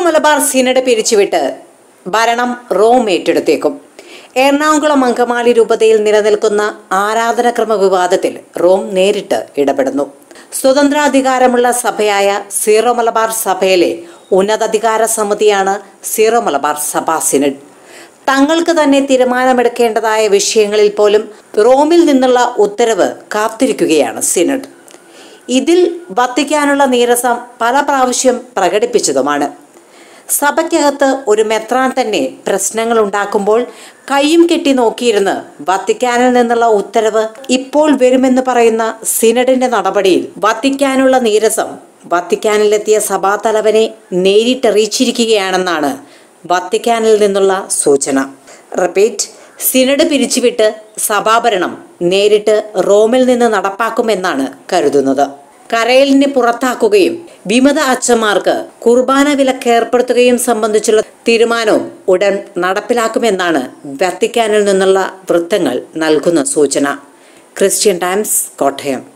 Malabar synod പിരിച്ചുവിട്ട് ഭരണം Rome ഏറ്റെടുത്തേക്കും Ernakulam Angamaly രൂപതയിൽ നിലനിൽക്കുന്ന ആരാധനക്രമ വിവാദത്തിൽ റോം നേരിട്ട് ഇടപെടുന്നു സ്വതന്ത്രാധികാരമുള്ള സഭയായ സീറോ മലബാർ സഭയിലെ ഉന്നതാധികാര സമിതിയാണ് സീറോ മലബാർ സഭാ സിനഡ് തങ്ങൾക്ക് തന്നെ തീരുമാനമെടുക്കേണ്ടതായ വിഷയങ്ങളിൽ പോലും റോമിൽ നിന്നുള്ള ഉത്തരവ് കാത്തിരിക്കുകയാണ് സിനഡ് ഇതിൽ വത്തിക്കാനുള്ള നീരസം പല പ്രാവശ്യം പ്രകടിപ്പിച്ചതുമാണ് സഭയ്ക്കകത്ത് ഒരു മെത്രാൻ തന്നെ പ്രശ്നങ്ങൾ ഉണ്ടാക്കുമ്പോൾ കൈയും കെട്ടി നോക്കിയിരുന്ന് വത്തിക്കാനിൽ നിന്നുള്ള ഉത്തരവ് ഇപ്പോൾ വരുമെന്ന് പറയുന്ന സിനഡിന്റെ നടപടിയിൽ വത്തിക്കാനുള്ള നീരസം വത്തിക്കാനിലെത്തിയ സഭാതലവനെ നേരിട്ടറിയിച്ചിരിക്കുകയാണെന്നാണ് വത്തിക്കാനിൽ നിന്നുള്ള സൂചന റിപ്പീറ്റ് സിനഡ് പിരിച്ചുവിട്ട് സഭാഭരണം നേരിട്ട് റോമിൽ നിന്ന് നടപ്പാക്കുമെന്നാണ് കരുതുന്നത് കരയലിനെ പുറത്താക്കുകയും വിമത അച്ഛന്മാർക്ക് കുർബാന വിലക്ക് ഏർപ്പെടുത്തുകയും സംബന്ധിച്ചുള്ള തീരുമാനവും ഉടൻ നടപ്പിലാക്കുമെന്നാണ് വത്തിക്കാനിൽ നിന്നുള്ള വൃത്തങ്ങൾ നൽകുന്ന സൂചന ക്രിസ്ത്യൻ ടൈംസ് കോട്ടയം